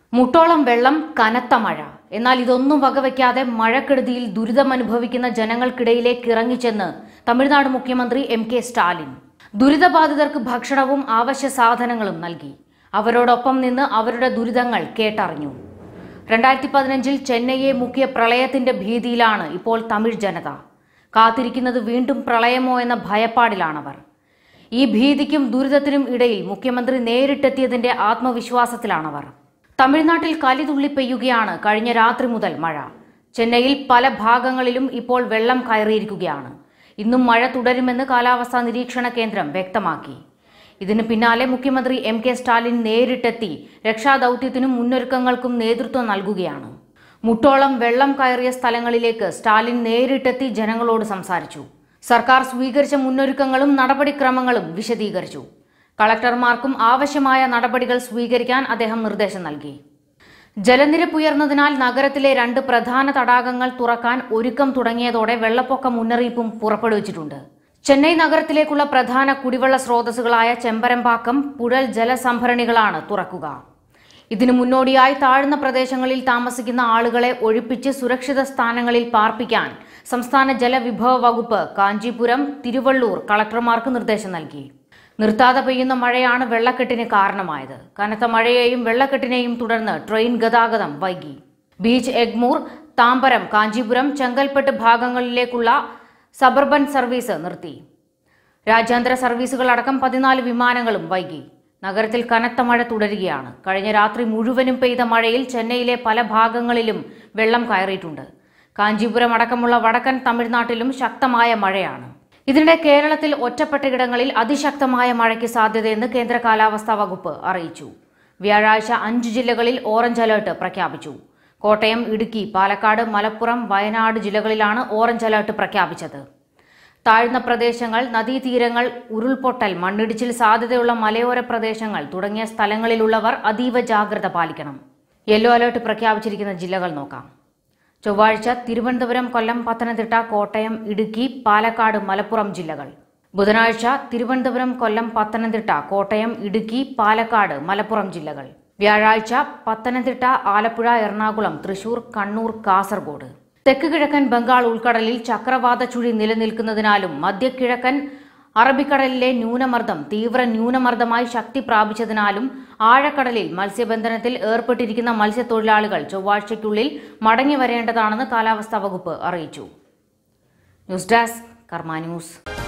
മുട്ടോളം വെള്ളം കനത്ത മഴ എന്നാൽ ഇതൊന്നും വകവയ്ക്കാതെ മഴക്കെടുതിയിൽ ദുരിതമനുഭവിക്കുന്ന ജനങ്ങൾക്കിടയിലേക്ക് ഇറങ്ങിച്ചെന്ന് തമിഴ്നാട് മുഖ്യമന്ത്രി എം കെ സ്റ്റാലിൻ ദുരിതബാധിതർക്ക് ഭക്ഷണവും ആവശ്യ സാധനങ്ങളും നൽകി അവരോടൊപ്പം നിന്ന് അവരുടെ ദുരിതങ്ങൾ കേട്ടറിഞ്ഞു രണ്ടായിരത്തി പതിനഞ്ചിൽ ചെന്നൈയെ മുക്കിയ പ്രളയത്തിന്റെ ഭീതിയിലാണ് ഇപ്പോൾ തമിഴ് ജനത കാത്തിരിക്കുന്നത് വീണ്ടും പ്രളയമോ എന്ന ഭയപ്പാടിലാണവർ ഈ ഭീതിക്കും ദുരിതത്തിനും ഇടയിൽ മുഖ്യമന്ത്രി നേരിട്ടെത്തിയതിന്റെ ആത്മവിശ്വാസത്തിലാണവർ തമിഴ്നാട്ടിൽ കലിതുള്ളി പെയ്യുകയാണ് കഴിഞ്ഞ രാത്രി മുതൽ മഴ ചെന്നൈയിൽ പല ഭാഗങ്ങളിലും ഇപ്പോൾ വെള്ളം കയറിയിരിക്കുകയാണ് ഇന്നും മഴ തുടരുമെന്ന് കാലാവസ്ഥാ നിരീക്ഷണ കേന്ദ്രം വ്യക്തമാക്കി ഇതിന് പിന്നാലെ മുഖ്യമന്ത്രി എം കെ സ്റ്റാലിൻ നേരിട്ടെത്തി രക്ഷാദൌത്യത്തിനും മുന്നൊരുക്കങ്ങൾക്കും നേതൃത്വം നൽകുകയാണ് മുട്ടോളം വെള്ളം കയറിയ സ്ഥലങ്ങളിലേക്ക് സ്റ്റാലിൻ നേരിട്ടെത്തി ജനങ്ങളോട് സംസാരിച്ചു സർക്കാർ സ്വീകരിച്ച മുന്നൊരുക്കങ്ങളും നടപടിക്രമങ്ങളും വിശദീകരിച്ചു കളക്ടർമാർക്കും ആവശ്യമായ നടപടികൾ സ്വീകരിക്കാൻ അദ്ദേഹം നിർദ്ദേശം നൽകി ജലനിരപ്പ് ഉയർന്നതിനാൽ നഗരത്തിലെ രണ്ട് പ്രധാന തടാകങ്ങൾ തുറക്കാൻ ഒരുക്കം തുടങ്ങിയതോടെ വെള്ളപ്പൊക്ക മുന്നറിയിപ്പും പുറപ്പെടുവിച്ചിട്ടുണ്ട് ചെന്നൈ നഗരത്തിലേക്കുള്ള പ്രധാന കുടിവെള്ള സ്രോതസ്സുകളായ ചെമ്പരമ്പാക്കം പുഴൽ ജലസംഭരണികളാണ് തുറക്കുക ഇതിനു മുന്നോടിയായി താഴ്ന്ന പ്രദേശങ്ങളിൽ താമസിക്കുന്ന ആളുകളെ ഒഴിപ്പിച്ച് സുരക്ഷിത സ്ഥാനങ്ങളിൽ പാർപ്പിക്കാൻ സംസ്ഥാന ജലവിഭവ വകുപ്പ് കാഞ്ചീപുരം തിരുവള്ളൂർ കളക്ടർമാർക്ക് നിർദ്ദേശം നൽകി നിർത്താതെ പെയ്യുന്ന മഴയാണ് വെള്ളക്കെട്ടിന് കാരണമായത് കനത്ത മഴയെയും വെള്ളക്കെട്ടിനെയും തുടർന്ന് ട്രെയിൻ ഗതാഗതം വൈകി ബീച്ച് എഗ്മൂർ താമ്പരം കാഞ്ചീപുരം ചെങ്കൽപ്പെട്ട് ഭാഗങ്ങളിലേക്കുള്ള സബർബൻ സർവീസ് നിർത്തി രാജ്യാന്തര സർവീസുകൾ അടക്കം പതിനാല് വിമാനങ്ങളും വൈകി നഗരത്തിൽ കനത്ത മഴ തുടരുകയാണ് കഴിഞ്ഞ രാത്രി മുഴുവനും പെയ്ത മഴയിൽ ചെന്നൈയിലെ പല ഭാഗങ്ങളിലും വെള്ളം കയറിയിട്ടുണ്ട് കാഞ്ചീപുരം അടക്കമുള്ള വടക്കൻ തമിഴ്നാട്ടിലും ശക്തമായ മഴയാണ് ഇതിനിടെ കേരളത്തിൽ ഒറ്റപ്പെട്ടയിടങ്ങളിൽ അതിശക്തമായ മഴയ്ക്ക് സാധ്യതയെന്ന് കേന്ദ്ര കാലാവസ്ഥാ വകുപ്പ് അറിയിച്ചു വ്യാഴാഴ്ച അഞ്ച് ജില്ലകളിൽ ഓറഞ്ച് അലേർട്ട് പ്രഖ്യാപിച്ചു കോട്ടയം ഇടുക്കി പാലക്കാട് മലപ്പുറം വയനാട് ജില്ലകളിലാണ് ഓറഞ്ച് അലേർട്ട് പ്രഖ്യാപിച്ചത് താഴ്ന്ന പ്രദേശങ്ങൾ നദീതീരങ്ങൾ ഉരുൾപൊട്ടൽ മണ്ണിടിച്ചിൽ സാധ്യതയുള്ള മലയോര പ്രദേശങ്ങൾ തുടങ്ങിയ സ്ഥലങ്ങളിലുള്ളവർ അതീവ ജാഗ്രത പാലിക്കണം യെല്ലോ അലേർട്ട് പ്രഖ്യാപിച്ചിരിക്കുന്ന ജില്ലകൾ നോക്കാം ചൊവ്വാഴ്ച തിരുവനന്തപുരം കൊല്ലം പത്തനംതിട്ട കോട്ടയം ഇടുക്കി പാലക്കാട് മലപ്പുറം ജില്ലകൾ ബുധനാഴ്ച തിരുവനന്തപുരം കൊല്ലം പത്തനംതിട്ട കോട്ടയം ഇടുക്കി പാലക്കാട് മലപ്പുറം ജില്ലകൾ വ്യാഴാഴ്ച പത്തനംതിട്ട ആലപ്പുഴ എറണാകുളം തൃശൂർ കണ്ണൂർ കാസർഗോഡ് തെക്ക് കിഴക്കൻ ബംഗാൾ ഉൾക്കടലിൽ ചക്രവാത ചുഴി നിലനിൽക്കുന്നതിനാലും മധ്യകിഴക്കൻ അറബിക്കടലിലെ ന്യൂനമർദ്ദം തീവ്ര ന്യൂനമർദ്ദമായി ശക്തി പ്രാപിച്ചതിനാലും ആഴക്കടലിൽ മത്സ്യബന്ധനത്തിൽ ഏർപ്പെട്ടിരിക്കുന്ന മത്സ്യത്തൊഴിലാളികൾ ചൊവ്വാഴ്ചയ്ക്കുള്ളിൽ മടങ്ങി വരേണ്ടതാണെന്ന് കാലാവസ്ഥാ വകുപ്പ് അറിയിച്ചു ന്യൂസ് ഡെസ്ക് കർമ്മ ന്യൂസ്